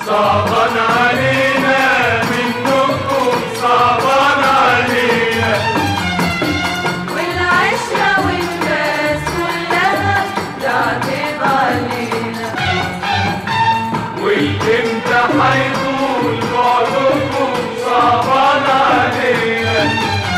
صعبان علينا منكم صعبان علينا والعشرة والناس كلها تعتب علينا والامتى هيطول بعدكم صعبان علينا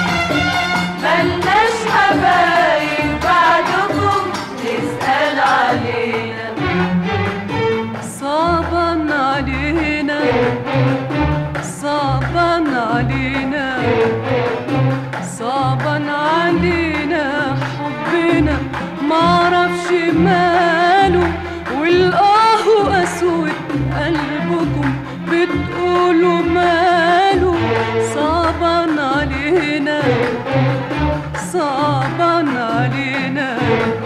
ملناش حبايب بعدكم تسأل علينا صعبا علينا صعبا علينا صعبا علينا حبنا معرفش ماله والقاه اسود قلبكم بتقولوا ماله صعبا علينا صعبا علينا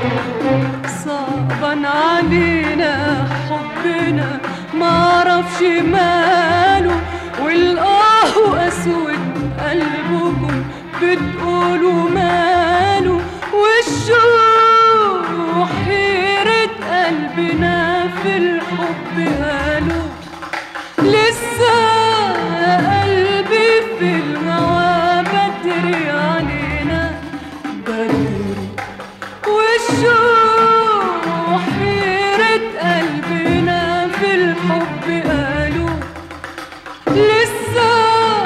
صعبا علينا حبنا معرفش ماله والقاه اسود قلبكم بتقولوا ماله والشوق حيرة قلبنا في الحب قالوا لسه قلبي في الهوى بدري علينا بدري والشوق حيرة قلبنا في الحب قالوا لسه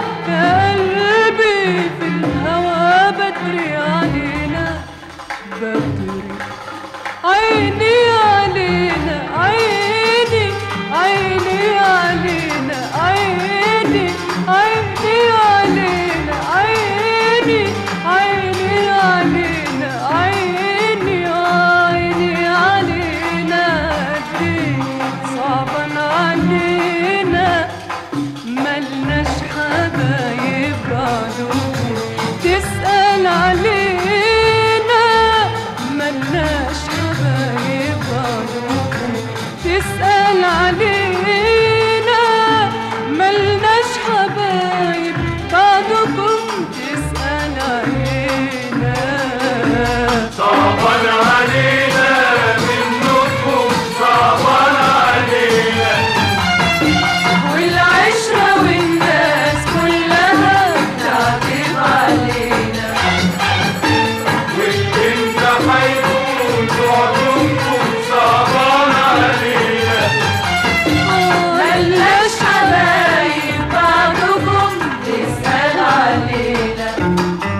قلبي في الهوى بدري علينا بدري عيني علينا عيني عيني علينا عيني عيني علينا عيني عيني علينا عيني عيني علينا قديك صعبا علينا ملناش حبايب بعدكم تسأل علينا ملناش حبايب بعدكم تسأل علينا ملناش حبايب بعدكم تسأل علينا صعبان علينا منكم صعبان علينا والعشرة والناس كلها تعتب علينا والامتى هيطول بعدكم صعبان علينا ملناش حبايب بعدكم تسأل علينا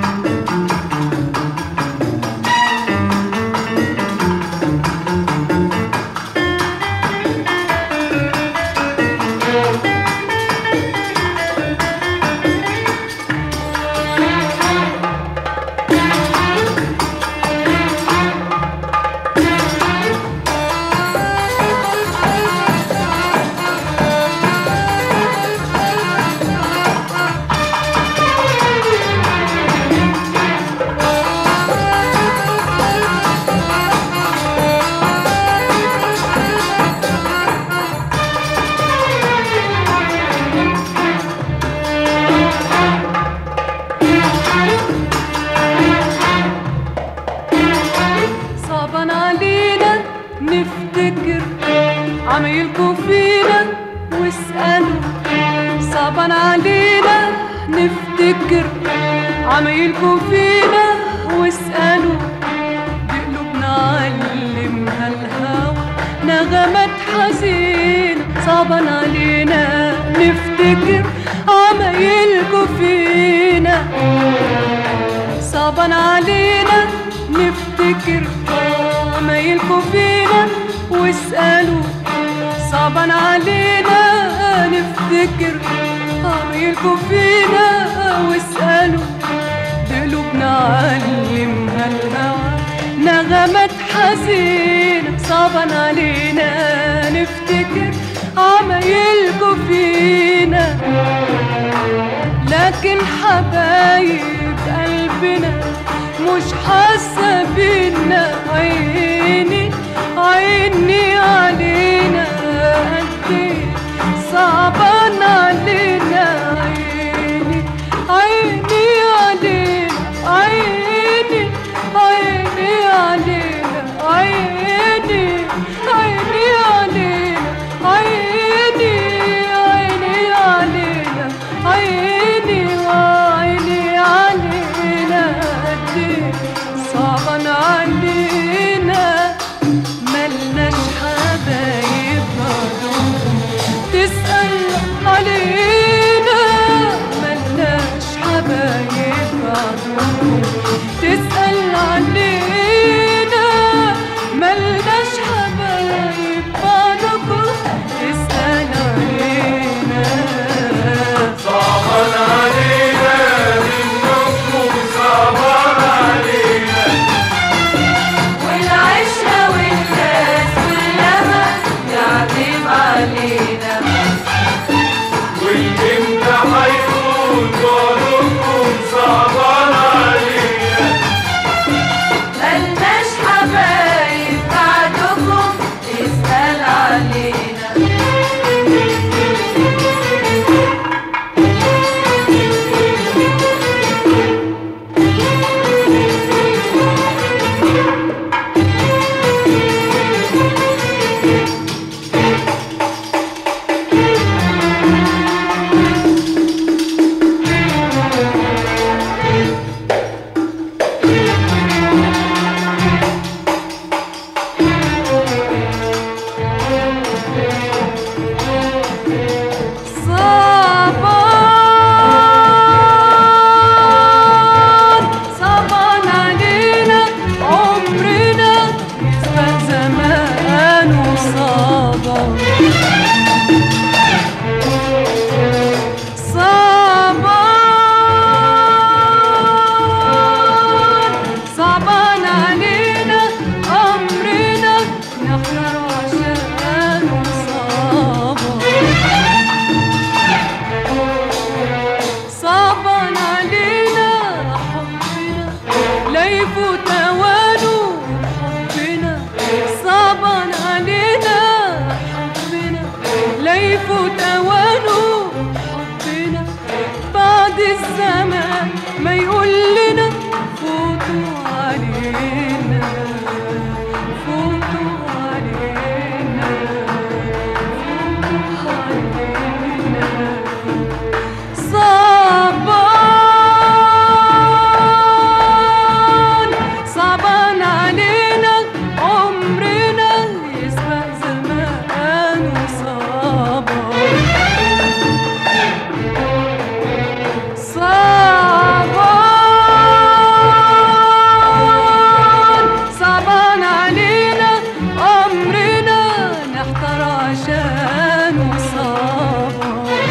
صعبا علينا نفتكر عمايلكوا فينا واسألوا صعبا علينا نفتكر عمايلكوا فينا واسألوا بقلوبنا علمها الهوى نغمات حزينة صعبا علينا نفتكر عمايلكوا فينا صعبا علينا نفتكر عمايلكوا فينا واسألوا صعبا علينا نفتكر عمايلكوا فينا واسألوا قلوبنا علمها الهوى نغمات حزينة صعبا علينا نفتكر عمايلكوا فينا لكن حبايب قلبنا مش حاسة بينا عيني عيني علينا قد إيه صعبان علينا عيني عيني علينا عيني عيني علينا عيني عيني علينا عيني يفوت اوانه حبنا بعد الزمان ما يقول لنا فوتوا علينا فوتوا علينا فوتوا علينا صعبان صعبان علينا عمرنا يسبق زمان وصعبان صعبان صعبان علينا عمرنا نحتار عشان وصعبان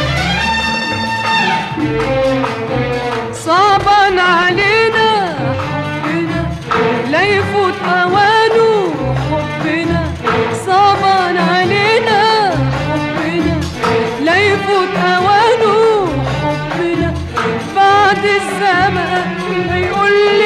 صعبان علينا حبنا لا يفوت اوانه حبنا صعبان علينا حبنا لا يفوت اوانه حبنا بعد الزمان ما يقول